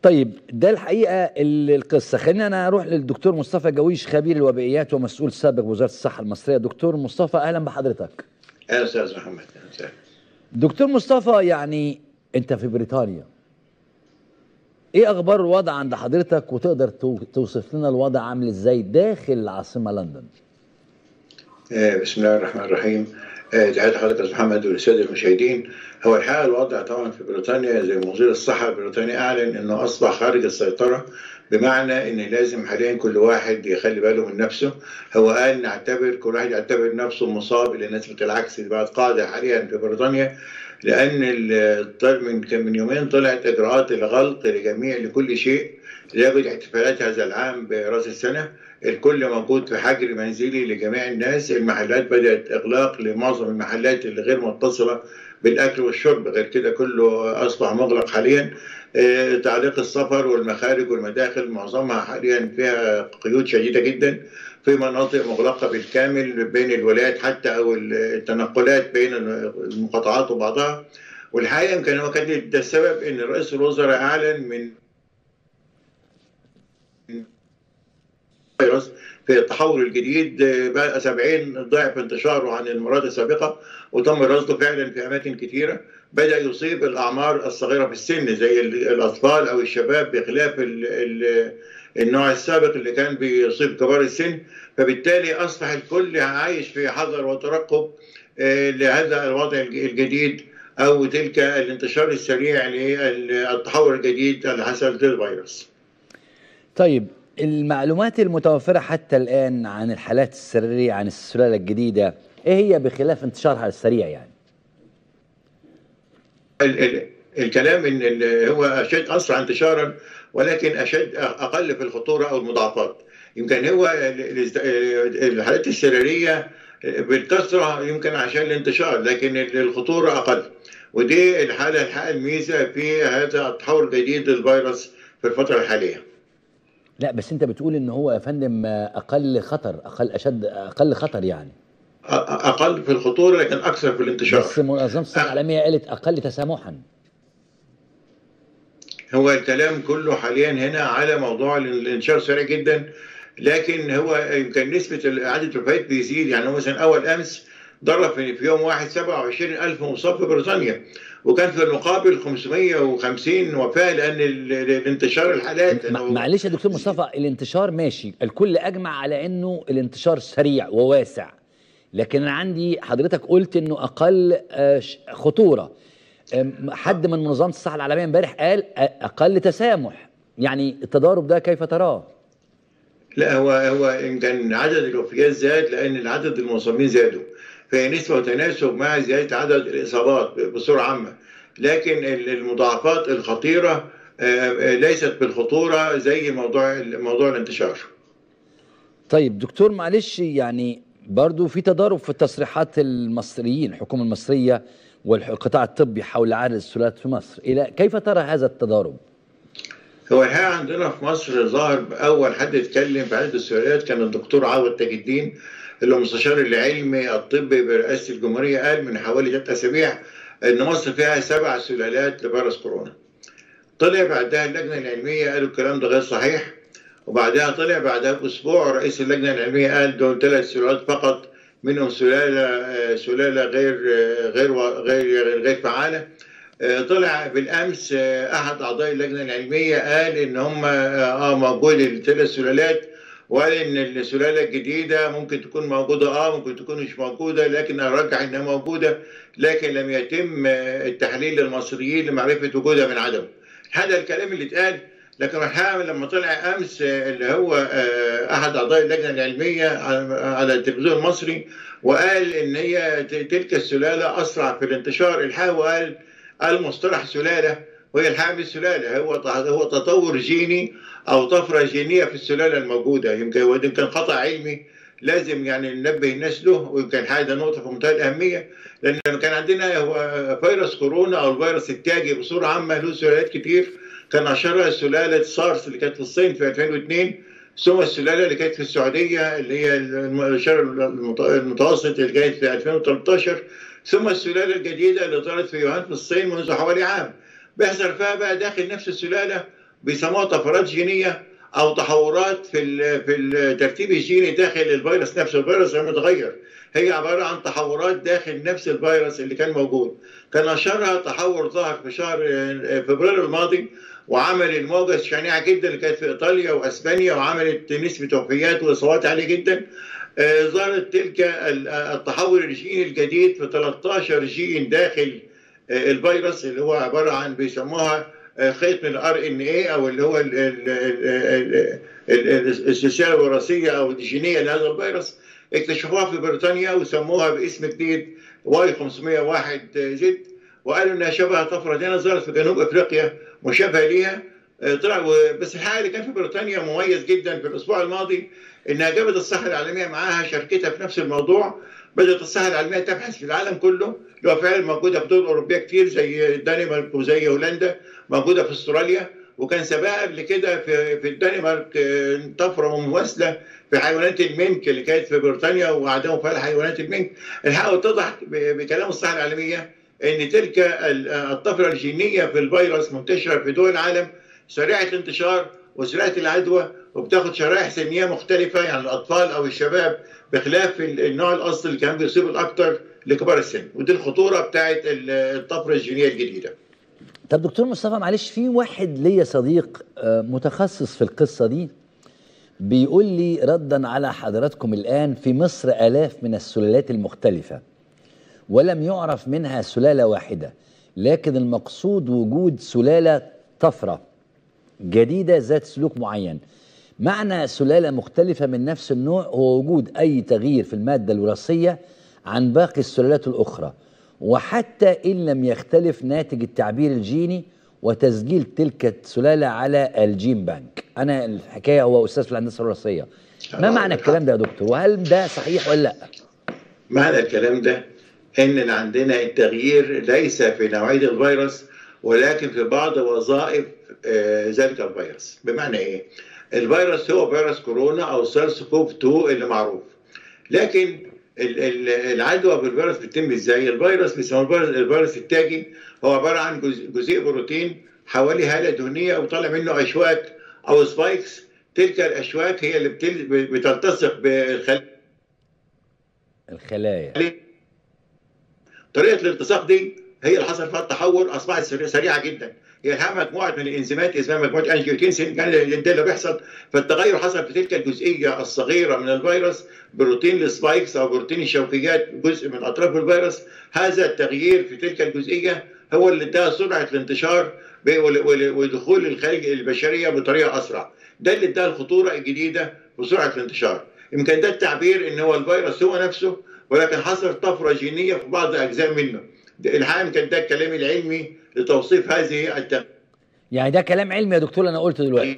طيب ده الحقيقه ال- القصه خلينا انا اروح للدكتور مصطفى جويش خبير الوبائيات ومسؤول سابق وزاره الصحه المصريه دكتور مصطفى اهلا بحضرتك اهلا استاذ محمد اهلا وسهلا دكتور مصطفى يعني انت في بريطانيا ايه اخبار الوضع عند حضرتك وتقدر تو- توصف لنا الوضع عامل ازاي داخل العاصمه لندن آه، بسم الله الرحمن الرحيم آه، تحياتي لحضرتك يا استاذ محمد وللساده المشاهدين هو الحقيقه الوضع طبعا في بريطانيا زي ما وزير الصحه البريطاني اعلن انه اصبح خارج السيطره بمعنى ان لازم حاليا كل واحد يخلي باله من نفسه هو قال نعتبر كل واحد يعتبر نفسه مصاب الى نسبه العكس اللي بقت قاعده حاليا في بريطانيا لان ال- طل- من كان من يومين طلعت اجراءات الغلق لجميع لكل شيء ليجد احتفالات هذا العام براس السنه الكل موجود في حجر منزلي لجميع الناس المحلات بدات اغلاق لمعظم المحلات اللي غير متصله بالاكل والشرب غير كده كله اصبح مغلق حاليا آه، تعليق السفر والمخارج والمداخل معظمها حاليا فيها قيود شديده جدا في مناطق مغلقه بالكامل بين الولايات حتى او التنقلات بين المقاطعات وبعضها والحقيقه يمكن هو كان ده السبب ان رئيس الوزراء اعلن من فيروس في التحول الجديد آه، بقى 70 ضعف انتشاره عن المرات السابقه وتم رصده فعلا في اماكن كثيره بدا يصيب الاعمار الصغيره في السن زي ال- الاطفال او الشباب بخلاف ال ال النوع السابق اللي كان بيصيب كبار السن فبالتالي اصبح الكل عايش في حذر وترقب آه، لهذا الوضع الج- الجديد او تلك الانتشار السريع للتحول الجديد اللي حصل للفيروس. طيب المعلومات المتوفره حتى الان عن الحالات السريريه عن السلاله الجديده ايه هي بخلاف انتشارها السريع يعني ال ال الكلام ان ال- هو اشد اسرع انتشارا ولكن اشد اقل في الخطوره او المضاعفات يمكن هو ال- ال- الحالات السريريه بالكثره يمكن عشان الانتشار لكن ال- الخطوره اقل ودي الحاله الحقيقه الميزه في هذا التحول الجديد للفيروس في الفتره الحاليه لا بس انت بتقول ان هو يا فندم اقل خطر اقل اشد اقل خطر يعني أ- اقل في الخطوره لكن اكثر في الانتشار بس منظمه الصحه العالميه قالت اقل تسامحا هو الكلام كله حاليا هنا على موضوع الانتشار سريع جدا لكن هو يمكن نسبة عدد الوفيات بيزيد يعني هو مثلا أول أمس ضرب في في يوم واحد 27 ألف مصاب في بريطانيا وكان في المقابل 550 وفاة لأن ال- ال- الانتشار الحالات مع- إنه- معلش يا دكتور مصطفى الانتشار ماشي الكل اجمع على انه الانتشار سريع وواسع لكن انا عندي حضرتك قلت انه اقل آه، ش- خطوره أم، حد من منظمه الصحه العالميه امبارح قال أ- اقل تسامح يعني التضارب ده كيف تراه لا هو هو يمكن عدد الوفيات زاد لان العدد المصابين زادوا فهي نسبه وتناسب مع زياده عدد الاصابات بصوره عامه لكن ال- المضاعفات الخطيره آه، آه، ليست بالخطوره زي موضوع موضوع الانتشار طيب دكتور معلش يعني برضو في تضارب في تصريحات المصريين الحكومة المصرية والقطاع الطبي حول عدد السلالات في مصر إلى كيف ترى هذا التضارب؟ هو الحقيقه عندنا في مصر ظهر اول حد اتكلم في عدد السلالات كان الدكتور عوض تاج الدين اللي هو المستشار العلمي الطبي برئاسه الجمهوريه قال من حوالي ثلاث اسابيع ان مصر فيها سبع سلالات لفيروس كورونا. طلع بعدها اللجنه العلميه قالوا الكلام ده غير صحيح وبعدها طلع بعدها باسبوع رئيس اللجنه العلميه قال دول ثلاث سلالات فقط منهم سلاله آه، سلاله غير آه، غير غير غير فعاله آه، طلع بالامس آه، احد اعضاء اللجنه العلميه قال ان هم اه آه، موجود الثلاث سلالات وقال ان السلاله الجديده ممكن تكون موجوده اه ممكن تكون مش موجوده لكن ارجح انها موجوده لكن لم يتم آه، التحليل للمصريين لمعرفه وجودها من عدم هذا الكلام اللي اتقال لكن الحقيقه لما طلع امس آه، اللي هو آه، احد اعضاء اللجنه العلميه على على التلفزيون المصري وقال ان هي ت- تلك السلاله اسرع في الانتشار الحقيقه وقال المصطلح سلاله وهي الحقيقه مش سلاله هو ت- هو تطور جيني او طفره جينيه في السلاله الموجوده يمكن هو ده يمكن خطا علمي لازم يعني ننبه الناس له ويمكن هذا نقطه في منتهى الاهميه لان لما كان عندنا هو فيروس كورونا او الفيروس التاجي بصوره عامه له سلالات كتير كان اشهرها سلاله سارس اللي كانت في الصين في 2002 ثم السلاله اللي كانت في السعوديه اللي هي الشرق المت- المتوسط اللي كانت في 2013 ثم السلاله الجديده اللي طلعت في يوهان في الصين منذ حوالي عام بيحصل فيها بقى داخل نفس السلاله بيسموها طفرات جينيه او تحورات في في الترتيب الجيني داخل الفيروس نفسه الفيروس لما يتغير هي عباره عن تحورات داخل نفس الفيروس اللي كان موجود كان اشهرها تحور ظهر في شهر فبراير الماضي وعمل الموجة الشنيعة جدا اللي كانت في ايطاليا واسبانيا وعملت نسبة وفيات واصابات عالية جدا ظهرت تلك التحور الجيني الجديد في 13 جين داخل الفيروس اللي هو عباره عن بيسموها خيط من الار ان اي او اللي هو السلسله الوراثيه او الجينيه لهذا الفيروس اكتشفوها في بريطانيا وسموها باسم جديد واي 501 زد وقالوا انها شبه طفره هنا ظهرت في جنوب افريقيا مشابهه ليها طلع بس الحقيقه اللي كان في بريطانيا مميز جدا في الاسبوع الماضي انها جابت الصحه العالميه معاها شركتها في نفس الموضوع بدات الصحه العالميه تبحث في العالم كله اللي هو فعلا موجوده في دول اوروبيه كتير زي الدنمارك وزي هولندا موجوده في استراليا وكان سبقها قبل كده في في الدنمارك طفره مماثله في حيوانات المنك اللي كانت في بريطانيا وعدموا فيها حيوانات المنك الحقيقه اتضح بكلام الصحه العالميه ان تلك الطفره الجينيه في الفيروس منتشره في دول العالم سريعه الانتشار وسرعه العدوى وبتاخد شرائح سنيه مختلفه يعني الاطفال او الشباب بخلاف النوع الاصلي اللي كان بيصيب الاكثر لكبار السن ودي الخطوره بتاعت الطفره الجينيه الجديده. طب دكتور مصطفى معلش في واحد ليا صديق متخصص في القصه دي بيقول لي ردا على حضراتكم الان في مصر الاف من السلالات المختلفه ولم يعرف منها سلاله واحده لكن المقصود وجود سلاله طفره جديده ذات سلوك معين معنى سلاله مختلفه من نفس النوع هو وجود اي تغيير في الماده الوراثيه عن باقي السلالات الاخرى وحتى ان لم يختلف ناتج التعبير الجيني وتسجيل تلك السلاله على الجين بانك انا الحكايه هو استاذ في الهندسه الوراثيه ما معنى الكلام ده يا دكتور وهل ده صحيح ولا لا معنى الكلام ده ان عندنا التغيير ليس في نوعيه الفيروس ولكن في بعض وظائف ذلك الفيروس بمعنى ايه الفيروس هو فيروس كورونا او سارس كوف 2 اللي معروف لكن العدوى بالفيروس بتتم ازاي؟ الفيروس بيسموه الفيروس التاجي هو عباره عن جزيء بروتين حوالي هاله دهنيه وطالع منه اشواك او سبايكس تلك الاشواك هي اللي بتلتصق بالخلايا الخلايا طريقه الالتصاق دي هي اللي حصل فيها التحور اصبحت سريعه جدا هي الحقيقه مجموعه من الانزيمات اسمها مجموعه انجيوتنسين كان ده اللي بيحصل فالتغير حصل في تلك الجزئيه الصغيره من الفيروس بروتين السبايكس او بروتين الشوكيات جزء من اطراف الفيروس هذا التغيير في تلك الجزئيه هو اللي اداها سرعه الانتشار ودخول الخلايا البشريه بطريقه اسرع ده اللي اداها الخطوره الجديده وسرعه الانتشار يمكن ده التعبير ان هو الفيروس هو نفسه ولكن حصل طفره جينيه في بعض اجزاء منه الحقيقه يمكن ده الكلام العلمي لتوصيف هذه التغيير يعني ده كلام علمي يا دكتور انا قلته دلوقتي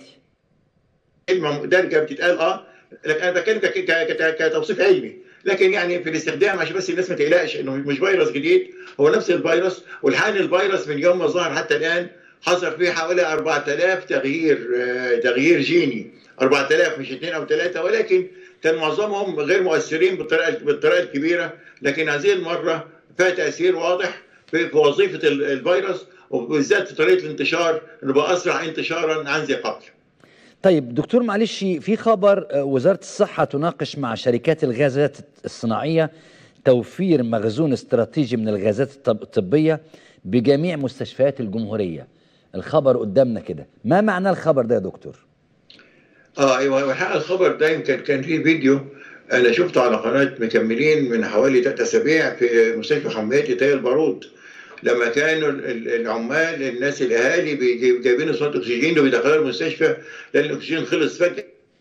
كلمه دارجه بتتقال اه لكن انا بتكلم كتوصيف علمي لكن يعني في الاستخدام عشان بس الناس ما تقلقش انه مش فيروس جديد هو نفس الفيروس والحال الفيروس من يوم ما ظهر حتى الان حصل فيه حوالي 4000 تغيير آه تغيير جيني 4000 مش اثنين او ثلاثه ولكن كان معظمهم غير مؤثرين بالطريقه بالطريقه الكبيره لكن هذه المره فيها تاثير واضح في, في وظيفه الفيروس وبالذات في طريقه الانتشار انه بقى اسرع انتشارا عن ذي قبل. طيب دكتور معلش في خبر وزاره الصحه تناقش مع شركات الغازات الصناعيه توفير مخزون استراتيجي من الغازات الطبيه بجميع مستشفيات الجمهوريه. الخبر قدامنا كده، ما معنى الخبر ده يا دكتور؟ اه ايوه الحقيقه الخبر ده يمكن كان فيه فيديو انا شفته على قناه مكملين من حوالي ثلاث اسابيع في مستشفى حميات تاي البارود لما كانوا العمال الناس الاهالي جايبين اسطوانه اكسجين وبيدخلوها المستشفى لان الاكسجين خلص فجاه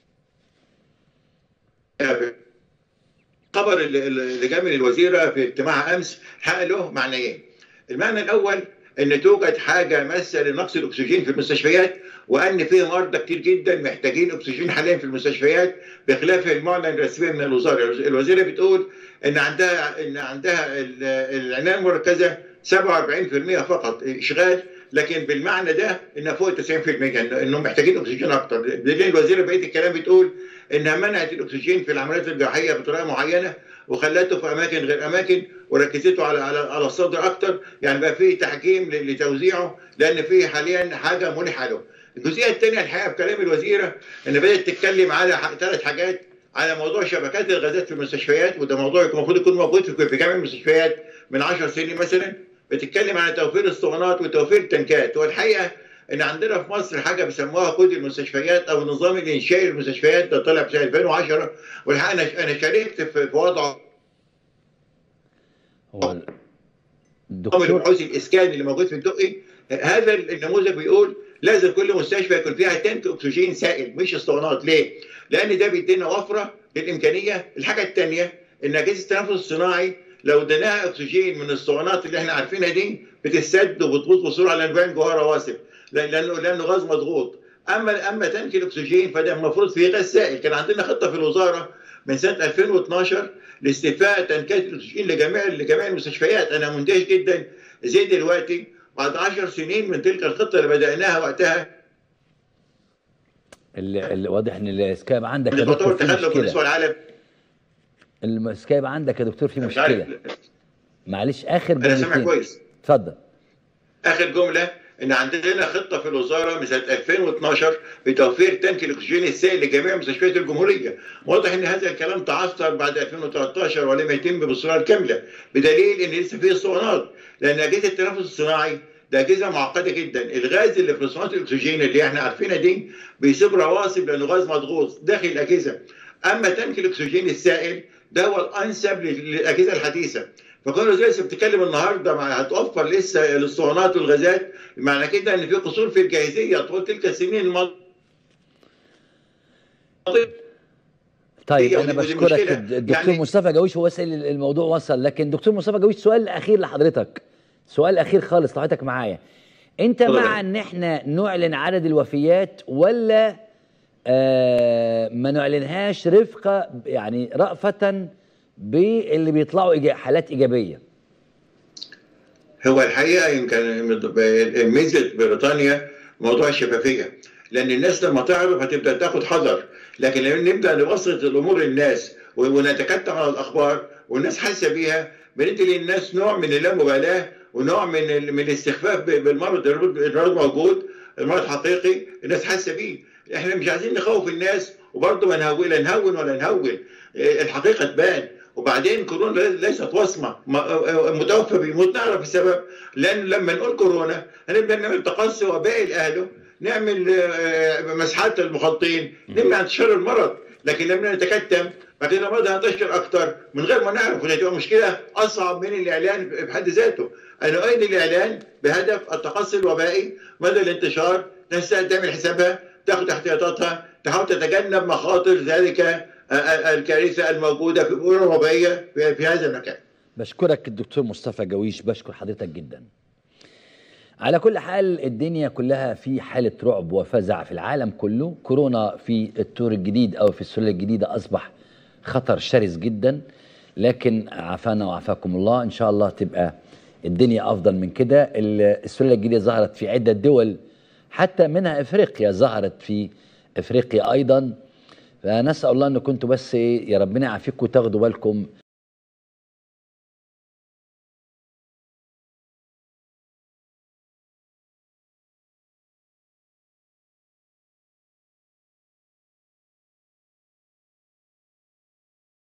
الخبر اللي جاء من الوزيره في اجتماع امس حق له معنيين المعنى الاول ان توجد حاجه ماسه لنقص الاكسجين في المستشفيات وان في مرضى كتير جدا محتاجين اكسجين حاليا في المستشفيات بخلاف المعلن رسميا من الوزاره، الوزيره بتقول ان عندها ان عندها العنايه المركزه 47% فقط اشغال لكن بالمعنى ده انها فوق 90% يعني انهم محتاجين اكسجين اكتر، لان الوزيره بقيه الكلام بتقول انها منعت الاكسجين في العمليات الجراحيه بطريقه معينه وخلته في اماكن غير اماكن وركزته على على على الصدر اكتر يعني بقى في تحكيم لتوزيعه لان في حاليا حاجه منحه له الجزئيه الثانيه الحقيقه في كلام الوزيره ان بدات تتكلم على ثلاث حاجات على موضوع شبكات الغازات في المستشفيات وده موضوع المفروض يكون موجود في جميع المستشفيات من 10 سنين مثلا بتتكلم عن توفير الاسطوانات وتوفير التنكات والحقيقه ان عندنا في مصر حاجه بيسموها كود المستشفيات او النظام الانشائي للمستشفيات ده طلع في سنه 2010 والحقيقه انا شاركت في وضعه هو الدكتور البحوث الاسكان اللي موجود في الدقي هذا النموذج بيقول لازم كل مستشفى يكون فيها تانك اكسجين سائل مش اسطوانات ليه؟ لان ده بيدينا وفره للامكانيه الحاجه الثانيه ان اجهزه التنفس الصناعي لو اديناها اكسجين من الاسطوانات اللي احنا عارفينها دي بتسد وبتبوظ بسرعه لان بين جواها رواسب لانه لانه غاز مضغوط اما اما تانك الاكسجين فده المفروض فيه غاز سائل كان عندنا خطه في الوزاره من سنه 2012 لاستيفاء تنكات الاكسجين لجميع لجميع المستشفيات انا مندهش جدا زي دلوقتي بعد 10 سنين من تلك الخطه اللي بداناها وقتها اللي واضح ان السكايب عندك يا دكتور في مشكله العالم السكايب عندك يا دكتور في مشكله معلش اخر انا سامع كويس اتفضل اخر جمله ان عندنا خطه في الوزاره من سنه 2012 بتوفير تانك الاكسجين السائل لجميع مستشفيات الجمهوريه، واضح ان هذا الكلام تعثر بعد 2013 ولم يتم بالصوره الكامله، بدليل ان لسه في اسطوانات، لان اجهزه التنفس الصناعي ده اجهزه معقده جدا، الغاز اللي في اسطوانات الاكسجين اللي احنا عارفينها دي بيسيب رواسب لانه غاز مضغوط داخل الاجهزه، اما تانك الاكسجين السائل ده هو الانسب للاجهزه الحديثه، فكانوا زي لسه بتتكلم النهارده مع هتوفر لسه الاسطوانات والغازات معنى كده ان في قصور في الجاهزيه طول تلك السنين الماضيه طيب انا بشكرك الدكتور يعني مصطفى جويش هو وصل الموضوع وصل لكن دكتور مصطفى جويش سؤال اخير لحضرتك سؤال اخير خالص لحضرتك معايا انت مع ان احنا نعلن عدد الوفيات ولا آه ما نعلنهاش رفقه يعني رأفه باللي بيطلعوا حالات ايجابيه هو الحقيقه يمكن ميزه بريطانيا موضوع الشفافيه لان الناس لما تعرف هتبدا تاخد حذر لكن لما نبدا نبسط الامور للناس ونتكتم على الاخبار والناس حاسه بيها بندي للناس نوع من اللامبالاه ونوع من من الاستخفاف بالمرض المرض موجود المرض حقيقي الناس حاسه بيه احنا مش عايزين نخوف الناس وبرضه ما نهون لا نهون ولا نهون الحقيقه تبان وبعدين كورونا ليست وصمه متوفى بيموت نعرف السبب لان لما نقول كورونا هنبدا نعمل تقصي وباقي لاهله نعمل مسحات المخالطين نمنع انتشار المرض لكن لما نتكتم بعد كده المرض هينتشر اكتر من غير ما نعرف ودي هتبقى مشكله اصعب من الاعلان بحد ذاته انا اؤيد الاعلان بهدف التقصي الوبائي مدى الانتشار الناس تعمل حسابها تاخد احتياطاتها تحاول تتجنب مخاطر ذلك الكارثه الموجوده في الامور الوبائيه في هذا المكان. بشكرك الدكتور مصطفى جويش بشكر حضرتك جدا. على كل حال الدنيا كلها في حالة رعب وفزع في العالم كله كورونا في التور الجديد أو في السلة الجديدة أصبح خطر شرس جدا لكن عافانا وعافاكم الله إن شاء الله تبقى الدنيا أفضل من كده السلة الجديدة ظهرت في عدة دول حتى منها إفريقيا ظهرت في إفريقيا أيضا فنسأل الله أن كنتوا بس يا ربنا يعافيكم وتاخدوا بالكم